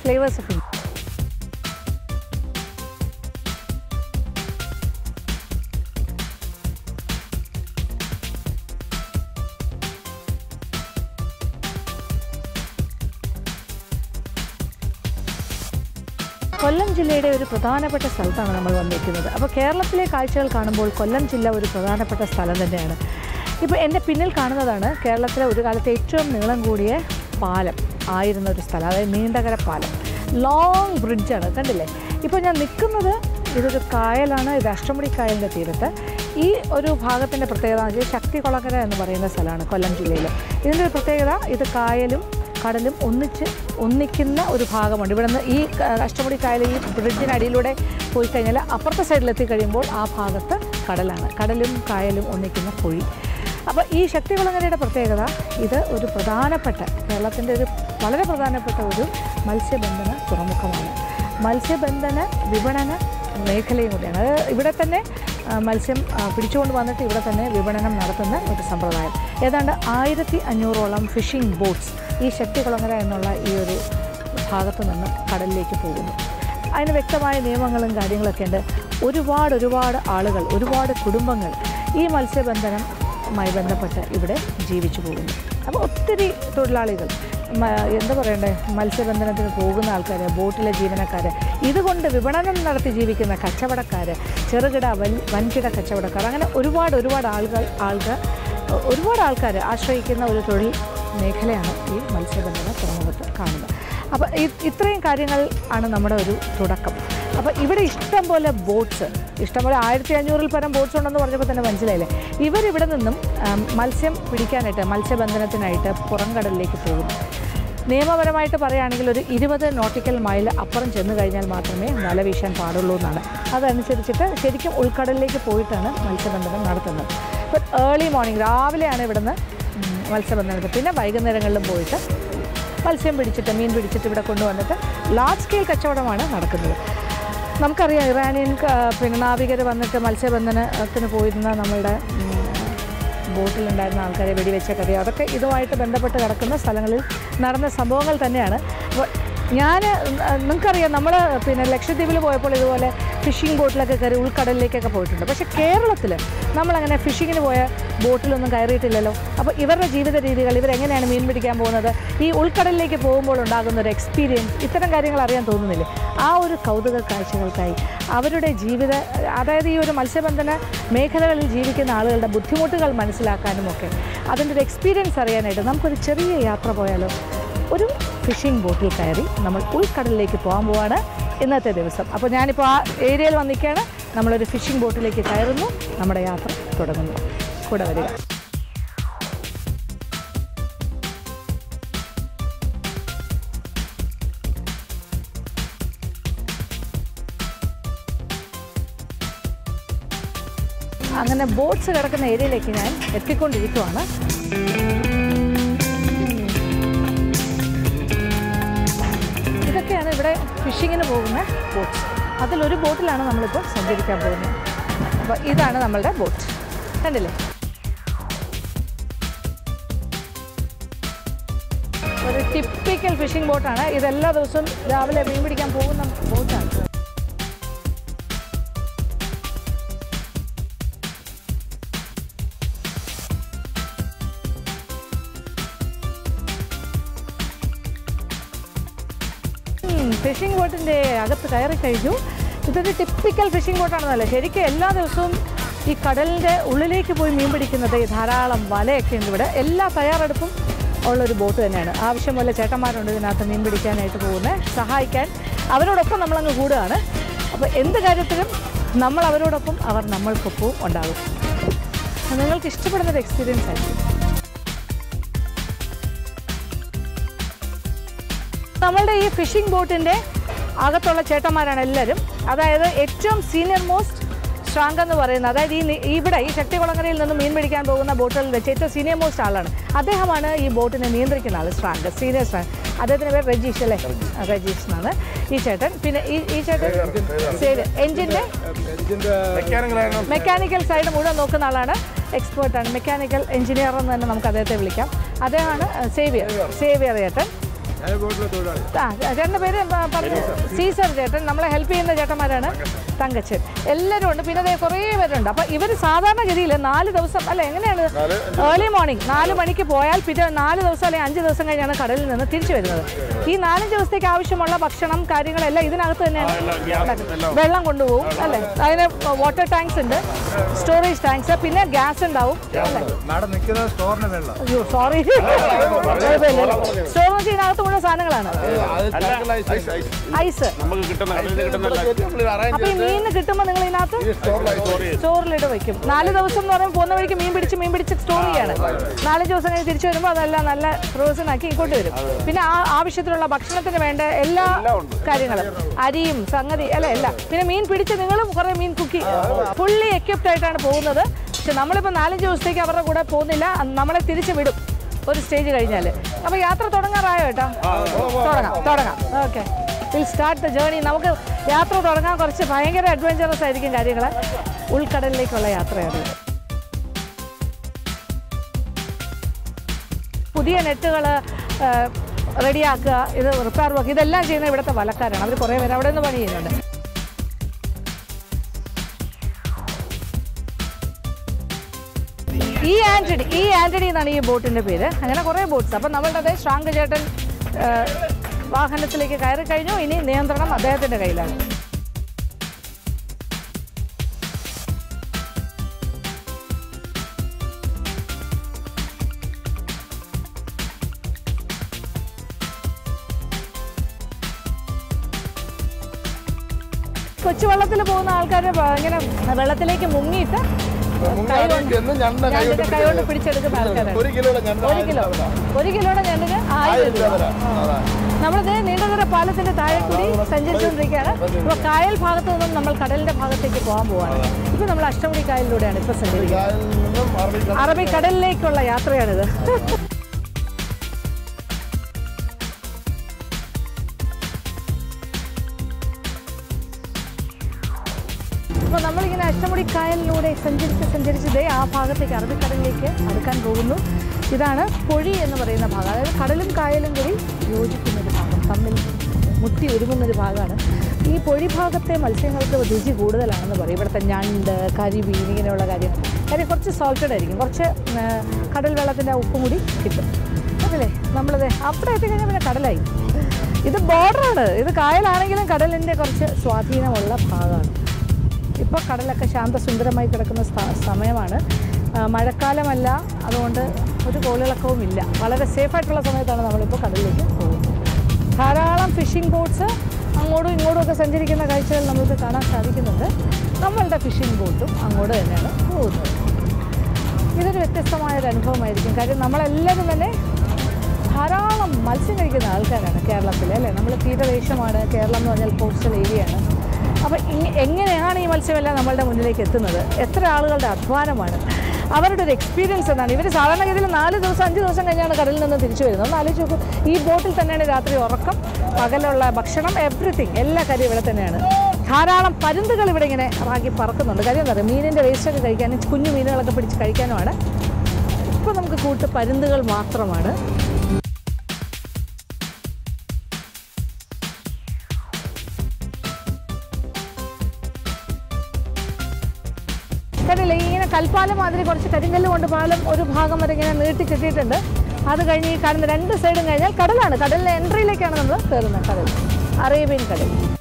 Flavours of India കൊല്ലം ജില്ലയുടെ ഒരു പ്രധാനപ്പെട്ട സ്ഥലത്താണ് നമ്മൾ വന്നിരിക്കുന്നത് അപ്പോൾ കേരളത്തിലെ കാഴ്ചകൾ കാണുമ്പോൾ കൊല്ലം ജില്ല ഒരു പ്രധാനപ്പെട്ട സ്ഥലം തന്നെയാണ് ഇപ്പോൾ എൻ്റെ പിന്നിൽ കാണുന്നതാണ് കേരളത്തിലെ ഒരു കാലത്തെ ഏറ്റവും നീളം കൂടിയ പാലം ആയിരുന്ന ഒരു സ്ഥലം അതായത് നീണ്ടകര പാലം ലോങ് ബ്രിഡ്ജാണ് കണ്ടില്ലേ ഇപ്പോൾ ഞാൻ നിൽക്കുന്നത് ഇതൊരു കായലാണ് ഇത് അഷ്ടമുടി കായലിൻ്റെ തീരത്ത് ഈ ഒരു ഭാഗത്തിൻ്റെ പ്രത്യേകത എന്ന് വെച്ചാൽ ശക്തികുളങ്ങര എന്ന് പറയുന്ന സ്ഥലമാണ് കൊല്ലം ജില്ലയിൽ ഇതിൻ്റെ ഒരു പ്രത്യേകത ഇത് കായലും കടലും ഒന്നിച്ച് ഒന്നിക്കുന്ന ഒരു ഭാഗമുണ്ട് ഇവിടെ നിന്ന് ഈ ക- അഷ്ടമുടി കായൽ ഈ ബ്രിഡ്ജിനടിയിലൂടെ പോയി കഴിഞ്ഞാൽ അപ്പുറത്തെ സൈഡിലെത്തി കഴിയുമ്പോൾ ആ ഭാഗത്ത് കടലാണ് കടലും കായലും ഒന്നിക്കുന്ന പൊഴി അപ്പോൾ ഈ ശക്തികുളങ്ങരയുടെ പ്രത്യേകത ഇത് ഒരു പ്രധാനപ്പെട്ട കേരളത്തിൻ്റെ ഒരു വളരെ പ്രധാനപ്പെട്ട ഒരു മത്സ്യബന്ധന തുറമുഖമാണ് മത്സ്യബന്ധന വിപണന മേഖലയും കൂടിയാണ് അത് ഇവിടെ തന്നെ ആ, മത്സ്യം ആ, പിടിച്ചുകൊണ്ട് വന്നിട്ട് ഇവിടെ തന്നെ വിപണനം നടത്തുന്ന ഒരു സമ്പ്രദായം ഏതാണ്ട് ആയിരത്തി അഞ്ഞൂറോളം ഫിഷിംഗ് ബോട്ട്സ് ഈ ശക്തികുളങ്ങര എന്നുള്ള ഈ ഒരു ഭാഗത്തു നിന്ന് കടലിലേക്ക് പോകുന്നു അതിന് വ്യക്തമായ നിയമങ്ങളും കാര്യങ്ങളൊക്കെ ഉണ്ട് ഒരുപാട് ഒരുപാട് ആളുകൾ ഒരുപാട് കുടുംബങ്ങൾ ഈ മത്സ്യബന്ധനവുമായി ബന്ധപ്പെട്ട് ഇവിടെ ജീവിച്ചു പോകുന്നു അപ്പോൾ ഒത്തിരി തൊഴിലാളികൾ മ- എന്താ പറയണ്ടേ മത്സ്യബന്ധനത്തിന് പോകുന്ന ആൾക്കാർ ബോട്ടിലെ ജീവനക്കാർ ഇതുകൊണ്ട് വിപണനം നടത്തി ജീവിക്കുന്ന കച്ചവടക്കാർ ചെറുകിട വൻ വൻകിട കച്ചവടക്കാർ അങ്ങനെ ഒരുപാട് ഒരുപാട് ആളുകൾ ആൾക്കാർ ഒരുപാട് ആൾക്കാർ ആശ്രയിക്കുന്ന ഒരു തൊഴിൽ മേഖലയാണ് ഈ മത്സ്യബന്ധന തുറമുഖത്ത് കാണുന്നത് അപ്പോൾ ഇത്രയും കാര്യങ്ങൾ ആണ് നമ്മുടെ ഒരു തുടക്കം അപ്പോൾ ഇവിടെ ഇഷ്ടം പോലെ ബോട്ട്സ് ഇഷ്ടം പോലെ ആയിരത്തി അഞ്ഞൂറിൽ പരം ബോട്ട്സ് ഉണ്ടെന്ന് പറഞ്ഞപ്പോൾ തന്നെ മനസ്സിലായില്ലേ ഇവരിവിടെ നിന്നും ആം, മത്സ്യം പിടിക്കാനായിട്ട് മത്സ്യബന്ധനത്തിനായിട്ട് പുറംകടലിലേക്ക് പോകുന്നു നിയമപരമായിട്ട് പറയുകയാണെങ്കിൽ ഒരു ഇരുപത് നോട്ടിക്കൽ മൈൽ അപ്പുറം ചെന്ന് കഴിഞ്ഞാൽ മാത്രമേ വല വീശാൻ പാടുള്ളൂ എന്നാണ് അതനുസരിച്ചിട്ട് ശരിക്കും ഉൾക്കടലിലേക്ക് പോയിട്ടാണ് മത്സ്യബന്ധനം നടത്തുന്നത് ഇപ്പം ഏർലി മോർണിംഗ് രാവിലെയാണ് ഇവിടുന്ന് ഉം, മത്സ്യബന്ധനത്തിന് പിന്നെ വൈകുന്നേരങ്ങളിലും പോയിട്ട് മത്സ്യം പിടിച്ചിട്ട് മീൻ പിടിച്ചിട്ട് ഇവിടെ കൊണ്ടുവന്നിട്ട് ലാർജ് സ്കെയിൽ കച്ചവടമാണ് നടക്കുന്നത് നമുക്കറിയാം ഇറാനിയൻ ക- പിന്നെ നാവികർ വന്നിട്ട് മത്സ്യബന്ധനത്തിന് പോയിരുന്ന നമ്മളുടെ ഉം, ബോട്ടിലുണ്ടായിരുന്ന ആൾക്കാരെ വെടിവെച്ച കഥ അതൊക്കെ ഇതുമായിട്ട് ബന്ധപ്പെട്ട് കിടക്കുന്ന സ്ഥലങ്ങളിൽ നടന്ന സംഭവങ്ങൾ തന്നെയാണ് അപ്പോൾ ഞാൻ നിങ്ങൾക്കറിയാം നമ്മൾ പിന്നെ ലക്ഷദ്വീപിൽ പോയപ്പോൾ ഇതുപോലെ ഫിഷിംഗ് ബോട്ടിലൊക്കെ കയറി ഉൾക്കടലിലേക്കൊക്കെ പോയിട്ടുണ്ട് പക്ഷേ കേരളത്തിൽ നമ്മളങ്ങനെ ഫിഷിങ്ങിന് പോയ ബോട്ടിലൊന്നും കയറിയിട്ടില്ലല്ലോ അപ്പോൾ ഇവരുടെ ജീവിത രീതികൾ ഇവരെങ്ങനെയാണ് മീൻ പിടിക്കാൻ പോകുന്നത് ഈ ഉൾക്കടലിലേക്ക് പോകുമ്പോൾ ഉണ്ടാകുന്ന ഒരു എക്സ്പീരിയൻസ് ഇത്തരം കാര്യങ്ങൾ അറിയാൻ തോന്നുന്നില്ലേ ആ ഒരു കൗതുക കാഴ്ചകൾക്കായി അവരുടെ ജീവിത അതായത് ഈ ഒരു മത്സ്യബന്ധന മേഖലകളിൽ ജീവിക്കുന്ന ആളുകളുടെ ബുദ്ധിമുട്ടുകൾ മനസ്സിലാക്കാനും ഒക്കെ അതിൻ്റെ ഒരു എക്സ്പീരിയൻസ് അറിയാനായിട്ട് നമുക്കൊരു ചെറിയ യാത്ര പോയാലോ ഒരു ഫിഷിംഗ് ബോട്ടിൽ കയറി നമ്മൾ ഉൾക്കടലിലേക്ക് പോകാൻ പോവാണ് ഇന്നത്തെ ദിവസം അപ്പോൾ ഞാനിപ്പോൾ ആ ഏരിയയിൽ വന്നിരിക്കുകയാണ് നമ്മളൊരു ഫിഷിംഗ് ബോട്ടിലേക്ക് കയറുന്നു നമ്മുടെ യാത്ര തുടങ്ങുന്നു കൂടെ വരിക അങ്ങനെ ബോട്ട്സ് കിടക്കുന്ന ഏരിയയിലേക്ക് ഞാൻ എത്തിക്കൊണ്ടിരിക്കുവാണ് ഇതൊക്കെയാണ് ഇവിടെ ഫിഷിങ്ങിന് പോകുന്ന ബോട്ട്സ് അതിലൊരു ബോട്ടിലാണ് നമ്മളിപ്പോൾ സഞ്ചരിക്കാൻ പോകുന്നത് അപ്പോൾ ഇതാണ് നമ്മളുടെ ബോട്ട് കണ്ടില്ലേ ഒരു ടിപ്പിക്കൽ ഫിഷിംഗ് ബോട്ടാണ് ഇതെല്ലാ ദിവസവും രാവിലെ മീൻ പിടിക്കാൻ പോകുന്ന ബോട്ടാണ് ഫിഷിംഗ് ബോട്ടിൻ്റെ അകത്ത് കയറി കഴിഞ്ഞു ഇതൊരു ടിപ്പിക്കൽ ഫിഷിംഗ് ബോട്ടാണെന്നല്ല ശരിക്കും എല്ലാ ദിവസവും ഈ കടലിൻ്റെ ഉള്ളിലേക്ക് പോയി മീൻ പിടിക്കുന്നത് ഈ ധാരാളം വലയൊക്കെ ഉണ്ട് ഇവിടെ എല്ലാ തയ്യാറെടുപ്പും ഉള്ളൊരു ബോട്ട് തന്നെയാണ് ആവശ്യം പോലെ ചേട്ടന്മാരുണ്ട് ഇതിനകത്ത് മീൻ പിടിക്കാനായിട്ട് പോകുന്നത് സഹായിക്കാൻ അവരോടൊപ്പം നമ്മളങ്ങ് കൂടുകയാണ് അപ്പോൾ എന്ത് കാര്യത്തിലും നമ്മൾ അവരോടൊപ്പം അവർ നമ്മൾക്കൊപ്പവും ഉണ്ടാകും നിങ്ങൾക്ക് ഇഷ്ടപ്പെടുന്ന ഒരു എക്സ്പീരിയൻസ് ആയിരിക്കും നമ്മളുടെ ഈ ഫിഷിംഗ് ബോട്ടിൻ്റെ അകത്തുള്ള ചേട്ടന്മാരാണ് എല്ലാവരും അതായത് ഏറ്റവും സീനിയർ മോസ്റ്റ് സ്ട്രാങ്ക് എന്ന് പറയുന്നത് അതായത് ഈ നി- ഇവിടെ ഈ ശക്തികുളങ്ങരയിൽ നിന്ന് മീൻ പിടിക്കാൻ പോകുന്ന ബോട്ടുകളിൽ വെച്ച് ഏറ്റവും സീനിയർ മോസ്റ്റ് ആളാണ് അദ്ദേഹമാണ് ഈ ബോട്ടിനെ നിയന്ത്രിക്കുന്ന ആൾ സ്ട്രാങ്ക് സീനിയർ സ്ട്രാങ്ക് അദ്ദേഹത്തിൻ്റെ പേര് രജീഷ് അല്ലേ ആ, രജീഷ് എന്നാണ് ഈ ചേട്ടൻ പിന്നെ ഈ ഈ ചേട്ടൻ ശരി എഞ്ചിൻ്റെ മെക്കാനിക്കൽ സൈഡ് മുഴുവൻ നോക്കുന്ന ആളാണ് എക്സ്പേർട്ടാണ് മെക്കാനിക്കൽ എഞ്ചിനീയർ എന്ന് തന്നെ നമുക്ക് അദ്ദേഹത്തെ വിളിക്കാം അദ്ദേഹമാണ് സേവിയർ സേവിയർ ചേട്ടൻ ഞാൻ ബോട്ടിലെ തൊഴിലാളി ആ ചേട്ടൻ്റെ പേര് പ- പറഞ്ഞു സീസർ ചേട്ടൻ നമ്മളെ ഹെൽപ്പ് ചെയ്യുന്ന ചേട്ടന്മാരാണ് തങ്കച്ചൻ എല്ലാവരും ഉണ്ട് പിന്നെ ദേ കുറേ പേരുണ്ട് അപ്പോൾ ഇവർ സാധാരണഗതിയിൽ നാല് ദിവസം അല്ല എങ്ങനെയാണ് ഏർലി മോർണിംഗ് നാല് മണിക്ക് പോയാൽ പിന്നെ നാല് ദിവസം അല്ലെങ്കിൽ അഞ്ച് ദിവസം കഴിഞ്ഞാണ് കടലിൽ നിന്ന് തിരിച്ചു വരുന്നത് ഈ നാലഞ്ച് ദിവസത്തേക്ക് ആവശ്യമുള്ള ഭക്ഷണം കാര്യങ്ങളെല്ലാം ഇതിനകത്ത് തന്നെയാണ് ഉണ്ടാക്കുന്നത്. വെള്ളം കൊണ്ടുപോകും അല്ലേ അതിന് വാട്ടർ ടാങ്ക്സ് ഉണ്ട് സ്റ്റോറേജ് ടാങ്ക്സ് പിന്നെ ഗ്യാസ് ഉണ്ടാവും അല്ലേ മാഡം നിൽക്കുന്നത് സ്റ്റോറിന് വെള്ളം അയ്യോ സോറി സ്റ്റോർ ഇതിനകത്ത് മുഴുവൻ സാധനങ്ങളാണ് ഐസ് നമുക്ക് കിട്ടുന്ന കടലിൽ നിന്ന് കിട്ടുന്ന അപ്പൊ ഈ മീൻ കിട്ടുമ്പോൾ നിങ്ങൾ ഇതിനകത്ത് സ്റ്റോറിലിട്ട് വെക്കും നാല് ദിവസം എന്ന് പറയുമ്പോൾ പോകുന്ന വഴിക്ക് മീൻ പിടിച്ച് മീൻ പിടിച്ച് സ്റ്റോർ ചെയ്യാണ് നാല് ദിവസം കഴിഞ്ഞ് തിരിച്ചു വരുമ്പോൾ അതെല്ലാം നല്ല ഫ്രോസൺ ആക്കി ഇങ്ങോട്ട് വരും പിന്നെ ആ ആവശ്യത്തിനുള്ള ഭക്ഷണത്തിന് വേണ്ട എല്ലാ കാര്യങ്ങളും അരിയും സംഗതി അല്ല എല്ലാം പിന്നെ മീൻ പിടിച്ച് നിങ്ങളും കുറേ മീൻ കുക്കി ഫുള്ളി എക്യുപ്ഡ് ആയിട്ടാണ് പോകുന്നത് പക്ഷെ നമ്മളിപ്പോൾ നാലഞ്ച് ദിവസത്തേക്ക് അവരുടെ കൂടെ പോകുന്നില്ല നമ്മളെ തിരിച്ച് വിടും ഒരു സ്റ്റേജ് കഴിഞ്ഞാൽ അപ്പോൾ യാത്ര തുടങ്ങാറായോ കേട്ടോ തുടങ്ങാം തുടങ്ങാം okay will start the journey നമുക്ക് യാത്ര തുടങ്ങാൻ കുറച്ച് ഭയങ്കര അഡ്വഞ്ചറസ് ആയിരിക്കും കാര്യങ്ങൾ ഉൾക്കടലിലേക്കുള്ള യാത്രയാണ് ഇത്. പുതിയ നെറ്റുകൾ റെഡിയാക്കുക ഇത് റിപ്പയർ വർക്ക് ഇതെല്ലാം ചെയ്യുന്ന ഇവിടുത്തെ വലക്കാരാണ് അവർ കുറേ പേര് അവിടെ നിന്ന് പണി ചെയ്യുന്നുണ്ട് ഈ ആന്റണി ഈ ആന്റണി എന്നാണ് ഈ ബോട്ടിന്റെ പേര് അങ്ങനെ കുറേ ബോട്ട്സ് അപ്പം നമ്മളുടെ അതേ ശ്രാങ്ക് ചേട്ടൻ ആ, വാഹനത്തിലേക്ക് കയറി കഴിഞ്ഞു ഇനി നിയന്ത്രണം അദ്ദേഹത്തിന്റെ കയ്യിലാണ് കൊച്ചുവെള്ളത്തിൽ പോകുന്ന ആൾക്കാർ ഇങ്ങനെ വെള്ളത്തിലേക്ക് മുങ്ങിയിട്ട് കൈ കൊണ്ട് എന്നും ഞണ്ട കൈ കൊണ്ട് ഞണ്ടിനെ കൈ കൊണ്ട് പിടിച്ചെടുക്കുന്ന ആൾക്കാരാണ് ഒരു കിലോയുടെ ഞണ്ട ഒരു കിലോ ഒരു കിലോയുടെ ഞണ്ടിന് ആയിരം രൂപ നമ്മളിത് നീണ്ടതുറ പാലത്തിന്റെ താഴെ കൂടി സഞ്ചരിച്ചുകൊണ്ടിരിക്കുകയാണ് ഇപ്പൊ കായൽ ഭാഗത്ത് നിന്നും നമ്മൾ കടലിന്റെ ഭാഗത്തേക്ക് പോകാൻ പോവാണ് ഇപ്പൊ നമ്മൾ അഷ്ടമുടി കായലിലൂടെയാണ് ഇപ്പൊ സഞ്ചരിക്കുന്നത് നിന്നും അറബിക്കടൽ അറബിക്കടലിലേക്കുള്ള യാത്രയാണിത് അപ്പോൾ നമ്മളിങ്ങനെ അഷ്ടമുടി കായലിലൂടെ സഞ്ചരിച്ച് സഞ്ചരിച്ച് ദേ ആ ഭാഗത്തേക്ക് അറബിക്കടലിലേക്ക് അടുക്കാൻ പോകുന്നു ഇതാണ് പൊഴി എന്ന് പറയുന്ന ഭാഗം അതായത് കടലും കായലും കൂടി യോജിക്കുന്ന ഒരു ഭാഗം തമ്മിൽ മുട്ടി ഒരുങ്ങുന്ന ഒരു ഭാഗമാണ് ഈ പൊഴി ഭാഗത്തെ മത്സ്യങ്ങൾക്ക് രുചി കൂടുതലാണെന്ന് പറയും ഇവിടുത്തെ ഞണ്ട് കരിമീൻ ഇങ്ങനെയുള്ള കാര്യങ്ങൾ കാര്യം കുറച്ച് സോൾട്ടഡ് ആയിരിക്കും കുറച്ച് ആ, കടൽ വെള്ളത്തിൻ്റെ ആ ഉപ്പും കൂടി കിട്ടും അതല്ലേ നമ്മളത് അവിടെ എത്തിക്കഴിഞ്ഞാൽ പിന്നെ കടലായി ഇത് ബോർഡറാണ് ഇത് കായലാണെങ്കിലും കടലിൻ്റെ കുറച്ച് സ്വാധീനമുള്ള ഭാഗമാണ് ഇപ്പോൾ കടലൊക്കെ ശാന്തസുന്ദരമായി കിടക്കുന്ന സ്ഥ- സമയമാണ് ആ, മഴക്കാലമല്ല അതുകൊണ്ട് ഒരു കോളിളക്കവും ഇല്ല വളരെ സേഫായിട്ടുള്ള സമയത്താണ് നമ്മളിപ്പോൾ കടലിലേക്ക് പോകുന്നത് ധാരാളം ഫിഷിംഗ് ബോട്ട്സ് അങ്ങോട്ടും ഇങ്ങോട്ടും ഒക്കെ സഞ്ചരിക്കുന്ന കാഴ്ചകൾ നമുക്ക് കാണാൻ സാധിക്കുന്നുണ്ട് നമ്മളുടെ ഫിഷിംഗ് ബോട്ടും അങ്ങോട്ട് തന്നെയാണ് പോകുന്നത് ഇതൊരു വ്യത്യസ്തമായൊരു അനുഭവമായിരിക്കും കാര്യം നമ്മളെല്ലാവരും തന്നെ ധാരാളം മത്സ്യം കഴിക്കുന്ന ആൾക്കാരാണ് കേരളത്തിൽ അല്ലേ നമ്മൾ തീരദേശമാണ് കേരളം എന്ന് പറഞ്ഞാൽ കോസ്റ്റൽ ഏരിയയാണ് അപ്പോൾ ഇങ്ങ- എങ്ങനെയാണ് ഈ മത്സ്യമെല്ലാം നമ്മളുടെ മുന്നിലേക്ക് എത്തുന്നത് എത്ര ആളുകളുടെ അധ്വാനമാണ് അവരുടെ ഒരു എക്സ്പീരിയൻസ് എന്നാണ് ഇവർ സാധാരണഗതിയിൽ നാല് ദിവസം അഞ്ച് ദിവസം കഴിഞ്ഞാണ് കടലിൽ നിന്ന് തിരിച്ചു വരുന്നത് ഒന്ന് ആലോചിച്ച് നോക്കൂ ഈ ബോട്ടിൽ തന്നെയാണ് രാത്രി ഉറക്കം പകലുള്ള ഭക്ഷണം എവറിത്തിങ് എല്ലാ കാര്യം ഇവിടെ തന്നെയാണ് ധാരാളം പരുന്തുകൾ ഇവിടെ ഇങ്ങനെ റാക്കി പറക്കുന്നുണ്ട് കാര്യം എന്താ പറയുക മീനിൻ്റെ വേസ്റ്റൊക്കെ കഴിക്കാനും കുഞ്ഞു മീനുകളൊക്കെ പിടിച്ച് കഴിക്കാനുമാണ് ഇപ്പോൾ നമുക്ക് കൂട്ട് പരുന്തുകൾ മാത്രമാണ് കണ്ടില്ലേ ഇങ്ങനെ കൽപ്പാലം മാതിരി കുറച്ച് കരിങ്കല്ല് കൊണ്ട് പാലം ഒരു ഭാഗം വരെ ഇങ്ങനെ നീട്ടി കെട്ടിയിട്ടുണ്ട് അത് കഴിഞ്ഞ് ഈ കാണുന്ന രണ്ട് സൈഡും കഴിഞ്ഞാൽ കടലാണ് കടലിലെ എൻട്രിയിലേക്കാണ് നമ്മൾ കയറുന്നത് കടൽ അറേബ്യൻ കടൽ